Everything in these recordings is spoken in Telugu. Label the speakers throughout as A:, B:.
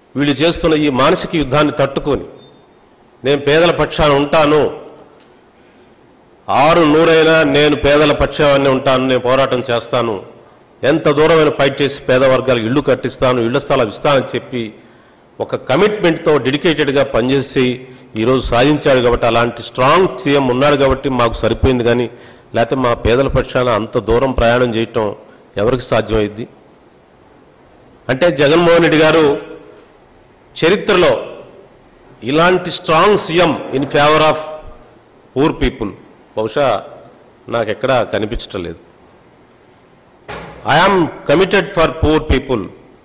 A: వీళ్ళు చేస్తున్న ఈ మానసిక యుద్ధాన్ని తట్టుకొని నేను పేదల పక్షాన ఉంటాను ఆరు నూరైనా నేను పేదల పక్షాన్ని ఉంటాను నేను పోరాటం చేస్తాను ఎంత దూరమైన ఫైట్ చేసి పేద వర్గాలకు ఇల్లు కట్టిస్తాను ఇళ్ల స్థలాలు ఇస్తానని చెప్పి ఒక కమిట్మెంట్తో డెడికేటెడ్గా పనిచేసి ఈరోజు సాధించాడు కాబట్టి అలాంటి స్ట్రాంగ్ సీఎం ఉన్నాడు కాబట్టి మాకు సరిపోయింది కానీ లేకపోతే మా పేదల పక్షాన అంత దూరం ప్రయాణం చేయటం ఎవరికి సాధ్యమైంది అంటే జగన్మోహన్ రెడ్డి గారు చరిత్రలో ఇలాంటి strong CM in favour of poor people బహుశా నాకెక్కడా కనిపించటం లేదు I am committed for poor people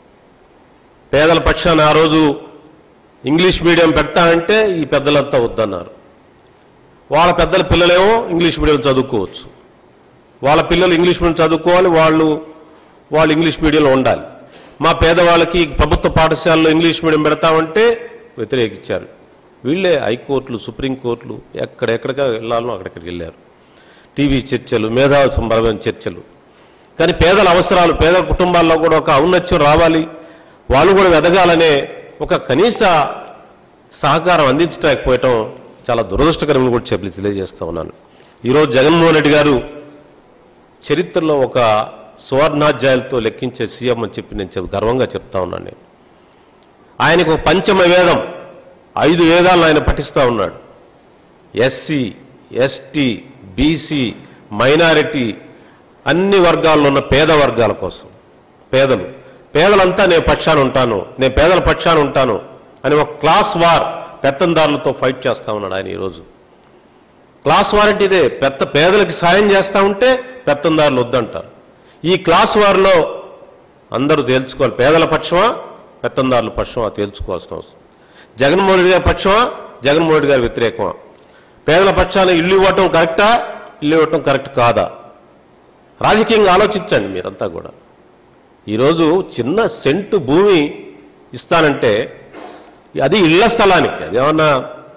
A: పేదల పక్షాన ఆ రోజు ఇంగ్లీష్ మీడియం పెడతానంటే ఈ పెద్దలంతా వద్దన్నారు వాళ్ళ పెద్దల పిల్లలేమో ఇంగ్లీష్ మీడియం చదువుకోవచ్చు వాళ్ళ పిల్లలు ఇంగ్లీష్ మీడియం చదువుకోవాలి వాళ్ళు వాళ్ళు ఇంగ్లీష్ మీడియంలో ఉండాలి మా పేదవాళ్ళకి ప్రభుత్వ పాఠశాలలో ఇంగ్లీష్ మీడియం పెడతామంటే వ్యతిరేకించారు వీళ్ళే హైకోర్టులు సుప్రీంకోర్టులు ఎక్కడెక్కడికి వెళ్ళాలనో అక్కడిక్కడికి వెళ్ళారు టీవీ చర్చలు మేధావి సంబరమైన చర్చలు కానీ పేదల అవసరాలు పేద కుటుంబాల్లో కూడా ఒక ఔన్నత్యం రావాలి వాళ్ళు కూడా ఎదగాలనే ఒక కనీస సహకారం అందించలేకపోవటం చాలా దురదృష్టకరమని కూడా చెప్పి తెలియజేస్తా ఉన్నాను ఈరోజు జగన్మోహన్ రెడ్డి గారు చరిత్రలో ఒక సువర్ణాధ్యాయులతో లెక్కించే సీఎం అని చెప్పి నేను చెప్ గర్వంగా చెప్తా ఉన్నాను నేను ఆయనకు ఒక పంచమ వేదం ఐదు వేదాలను ఆయన పఠిస్తూ ఉన్నాడు ఎస్సీ ఎస్టీ బీసీ మైనారిటీ అన్ని వర్గాల్లో ఉన్న పేద వర్గాల కోసం పేదలు పేదలంతా నేను పక్షాన ఉంటాను నేను పేదల పక్షాన ఉంటాను అని ఒక క్లాస్ వార్ పెత్తందారులతో ఫైట్ చేస్తా ఉన్నాడు ఆయన ఈరోజు క్లాస్ వార్ అంటే ఇదే పెద్ద పేదలకి సాయం చేస్తా ఉంటే పెత్తందారులు వద్దంటారు ఈ క్లాస్ వార్లో అందరూ తేల్చుకోవాలి పేదల పక్షమా పెత్తందారుల పక్షమా తేల్చుకోవాల్సిన అవసరం జగన్మోహన్ రెడ్డి గారి పక్షమా జగన్మోహన్ రెడ్డి గారి వ్యతిరేకమా పేదల పక్షాన ఇల్లు ఇవ్వటం కరెక్టా ఇల్లు ఇవ్వటం కరెక్ట్ కాదా రాజకీయంగా ఆలోచించండి మీరంతా కూడా ఈరోజు చిన్న సెంటు భూమి ఇస్తానంటే అది ఇళ్ల స్థలానికి అదేమన్నా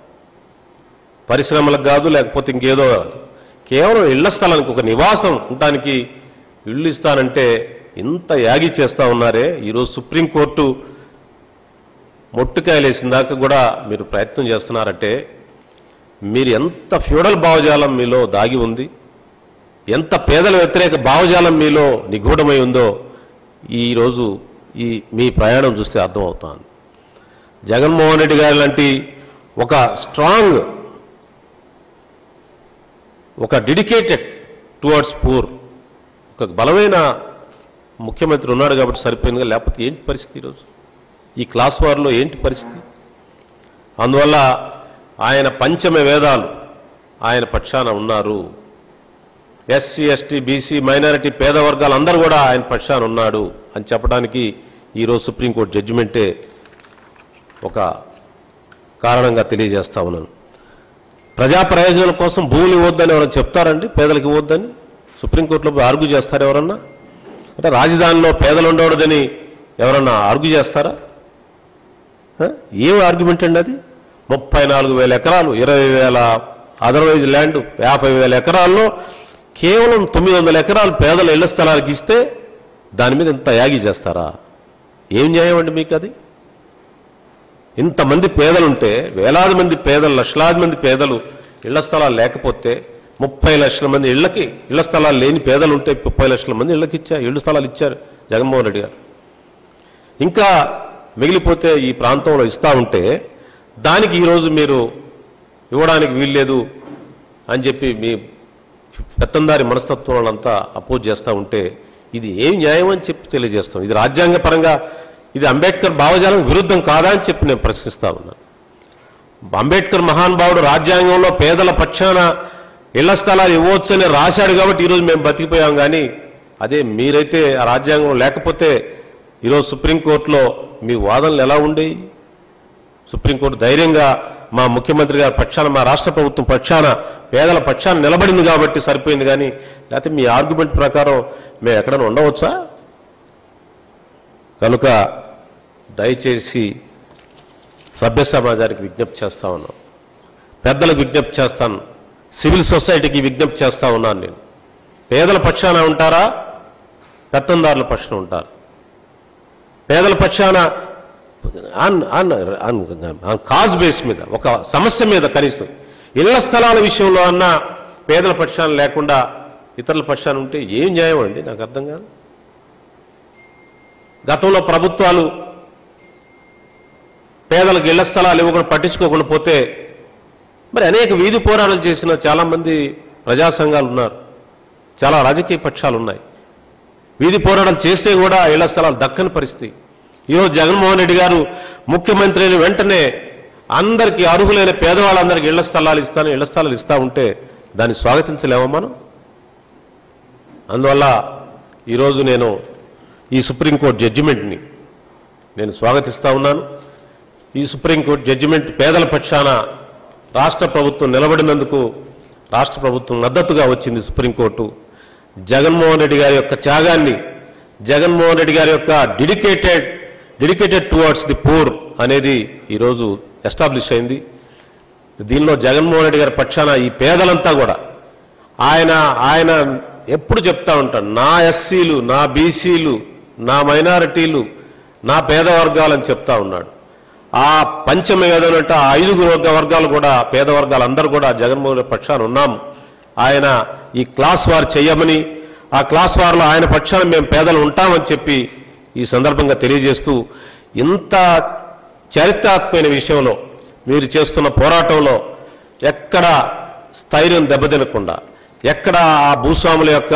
A: పరిశ్రమలకు కాదు లేకపోతే ఇంకేదో కాదు కేవలం ఇళ్ల స్థలానికి ఒక నివాసం ఉండటానికి ఇల్లు ఇస్తానంటే ఇంత యాగి చేస్తా ఉన్నారే ఈరోజు సుప్రీంకోర్టు మొట్టుకాయలేసిన దాకా కూడా మీరు ప్రయత్నం చేస్తున్నారంటే మీరు ఎంత ఫ్యూడల్ భావజాలం మీలో దాగి ఉంది ఎంత పేదల వ్యతిరేక భావజాలం మీలో నిగూఢమై ఉందో ఈరోజు ఈ మీ ప్రయాణం చూస్తే అర్థమవుతాను జగన్మోహన్ రెడ్డి గారి లాంటి ఒక స్ట్రాంగ్ ఒక డెడికేటెడ్ టువర్డ్స్ పూర్ ఒక బలమైన ముఖ్యమంత్రి ఉన్నాడు కాబట్టి సరిపోయిందిగా లేకపోతే ఏంటి పరిస్థితి ఈరోజు ఈ క్లాస్ వార్లో ఏంటి పరిస్థితి అందువల్ల ఆయన పంచమ వేదాలు ఆయన పక్షాన ఉన్నారు ఎస్సీ ఎస్టీ బీసీ మైనారిటీ పేద వర్గాలు అందరూ కూడా ఆయన పక్షాన ఉన్నాడు అని చెప్పడానికి ఈరోజు సుప్రీంకోర్టు జడ్జిమెంటే ఒక కారణంగా తెలియజేస్తా ఉన్నాను ప్రజా ప్రయోజనాల కోసం భూములు ఇవ్వద్దని ఎవరైనా చెప్తారండి పేదలకు ఇవ్వద్దని సుప్రీంకోర్టులో పోయి ఆర్గ్యూ చేస్తారు ఎవరన్నా అంటే రాజధానిలో పేదలు ఉండకూడదని ఎవరన్నా ఆర్గ్యూ చేస్తారా ఆ? ఏం ఆర్గ్యుమెంట్ అండి అది ముప్పై నాలుగు వేల ఎకరాలు ఇరవై వేల అదర్వైజ్ ల్యాండ్ యాభై వేల ఎకరాల్లో కేవలం తొమ్మిది వందల ఎకరాలు పేదల ఇళ్ల స్థలాలకు ఇస్తే దాని మీద ఇంత యాగి చేస్తారా ఏం న్యాయం అండి మీకు అది ఇంతమంది పేదలుంటే వేలాది మంది పేదలు లక్షలాది మంది పేదలు ఇళ్ల స్థలాలు లేకపోతే ముప్పై లక్షల మంది ఇళ్లకి ఇళ్ల స్థలాలు లేని పేదలు ఉంటే ముప్పై లక్షల మంది ఇళ్లకి ఇచ్చారు ఇళ్ల స్థలాలు ఇచ్చారు జగన్మోహన్ రెడ్డి గారు ఇంకా మిగిలిపోతే ఈ ప్రాంతంలో ఇస్తా ఉంటే దానికి ఈరోజు మీరు ఇవ్వడానికి వీల్లేదు అని చెప్పి మీ పెత్తందారి మనస్తత్వం వాళ్ళంతా అపోజ్ చేస్తూ ఉంటే ఇది ఏం న్యాయం అని చెప్పి తెలియజేస్తాం ఇది రాజ్యాంగ పరంగా ఇది అంబేద్కర్ భావజాలం విరుద్ధం కాదా అని చెప్పి నేను ప్రశ్నిస్తా ఉన్నాను అంబేద్కర్ మహానుభావుడు రాజ్యాంగంలో పేదల పక్షాన ఇళ్ల స్థలాలు ఇవ్వవచ్చని రాశాడు కాబట్టి ఈరోజు మేము బతికిపోయాం కానీ అదే మీరైతే ఆ రాజ్యాంగం లేకపోతే ఈరోజు సుప్రీంకోర్టులో మీ వాదనలు ఎలా ఉండేవి సుప్రీంకోర్టు ధైర్యంగా మా ముఖ్యమంత్రి గారి పక్షాన మా రాష్ట్ర ప్రభుత్వం పక్షాన పేదల పక్షాన నిలబడింది కాబట్టి సరిపోయింది కానీ లేకపోతే మీ ఆర్గ్యుమెంట్ ప్రకారం మేము ఎక్కడైనా ఉండవచ్చా కనుక దయచేసి సభ్య సమాజానికి విజ్ఞప్తి చేస్తా ఉన్నాం పెద్దలకు విజ్ఞప్తి చేస్తాను సివిల్ సొసైటీకి విజ్ఞప్తి చేస్తా ఉన్నాను నేను పేదల పక్షాన ఉంటారా పెత్తందారుల పక్షాన ఉంటారు పేదల పక్షాన on on on on cause base మీద ఒక సమస్య మీద కనీసం ఇళ్ల స్థలాల విషయంలో అన్న పేదల పక్షాన లేకుండా ఇతరుల పక్షాన ఉంటే ఏం న్యాయం అండి నాకు అర్థం కాదు గతంలో ప్రభుత్వాలు పేదలకు ఇళ్ల స్థలాలు ఇవ్వకుండా పట్టించుకోకుండా పోతే మరి అనేక వీధి పోరాటాలు చేసిన చాలా మంది ప్రజా సంఘాలు ఉన్నారు చాలా రాజకీయ పక్షాలు ఉన్నాయి వీధి పోరాటాలు చేస్తే కూడా ఇళ్ల స్థలాలు దక్కని పరిస్థితి ఈరోజు జగన్మోహన్ రెడ్డి గారు ముఖ్యమంత్రి అయిన వెంటనే అందరికీ అర్హులైన పేదవాళ్ళందరికీ ఇళ్ల స్థలాలు ఇస్తాను ఇళ్ల స్థలాలు ఇస్తా ఉంటే దాన్ని స్వాగతించలేమా మనం అందువల్ల ఈరోజు నేను ఈ సుప్రీంకోర్టు జడ్జిమెంట్ని నేను స్వాగతిస్తా ఉన్నాను ఈ సుప్రీంకోర్టు జడ్జిమెంట్ పేదల పక్షాన రాష్ట్ర ప్రభుత్వం నిలబడినందుకు రాష్ట్ర ప్రభుత్వం మద్దతుగా వచ్చింది సుప్రీంకోర్టు జగన్మోహన్ రెడ్డి గారి యొక్క త్యాగాన్ని జగన్మోహన్ రెడ్డి గారి యొక్క dedicated dedicated towards the poor అనేది ఈరోజు ఎస్టాబ్లిష్ అయింది దీనిలో జగన్మోహన్ రెడ్డి గారి పక్షాన ఈ పేదలంతా కూడా ఆయన ఆయన ఎప్పుడు చెప్తా ఉంటాడు నా ఎస్సీలు నా బీసీలు నా మైనారిటీలు నా పేద వర్గాలని చెప్తా ఉన్నాడు ఆ పంచమ ఏదనంటే ఆ ఐదుగురు వర్గ వర్గాలు కూడా పేద వర్గాలు అందరూ కూడా జగన్మోహన్ రెడ్డి పక్షాన ఉన్నాం ఆయన ఈ క్లాస్ వార్ చేయమని ఆ క్లాస్ వార్లో ఆయన పక్షాన మేము పేదలు ఉంటామని చెప్పి ఈ సందర్భంగా తెలియజేస్తూ ఇంత చారిత్రాత్మకమైన విషయంలో మీరు చేస్తున్న పోరాటంలో ఎక్కడ స్థైర్యం దెబ్బతినకుండా ఎక్కడ ఆ భూస్వాముల యొక్క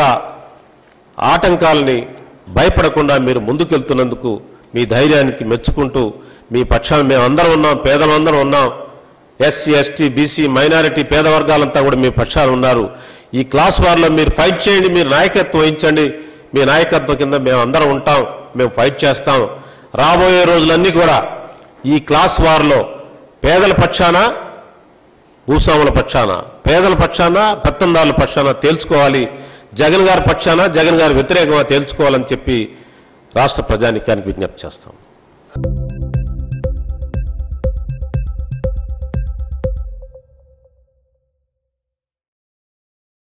A: ఆటంకాలని భయపడకుండా మీరు ముందుకెళ్తున్నందుకు మీ ధైర్యానికి మెచ్చుకుంటూ మీ పక్షాన మేము అందరం ఉన్నాం పేదలందరం ఉన్నాం ఎస్సీ ఎస్టీ బీసీ మైనారిటీ పేద వర్గాలంతా కూడా మీ పక్షాన ఉన్నారు ఈ క్లాస్ వార్లో మీరు ఫైట్ చేయండి మీరు నాయకత్వం వహించండి మీ నాయకత్వం కింద మేము అందరం ఉంటాం మేము ఫైట్ చేస్తాం రాబోయే రోజులన్నీ కూడా ఈ క్లాస్ వార్లో పేదల పక్షాన భూస్వాముల పక్షాన పేదల పక్షాన పెత్తందారుల పక్షాన తేల్చుకోవాలి జగన్ గారి పక్షాన జగన్ గారి వ్యతిరేకంగా తేల్చుకోవాలని చెప్పి రాష్ట్ర ప్రజానికానికి విజ్ఞప్తి చేస్తాం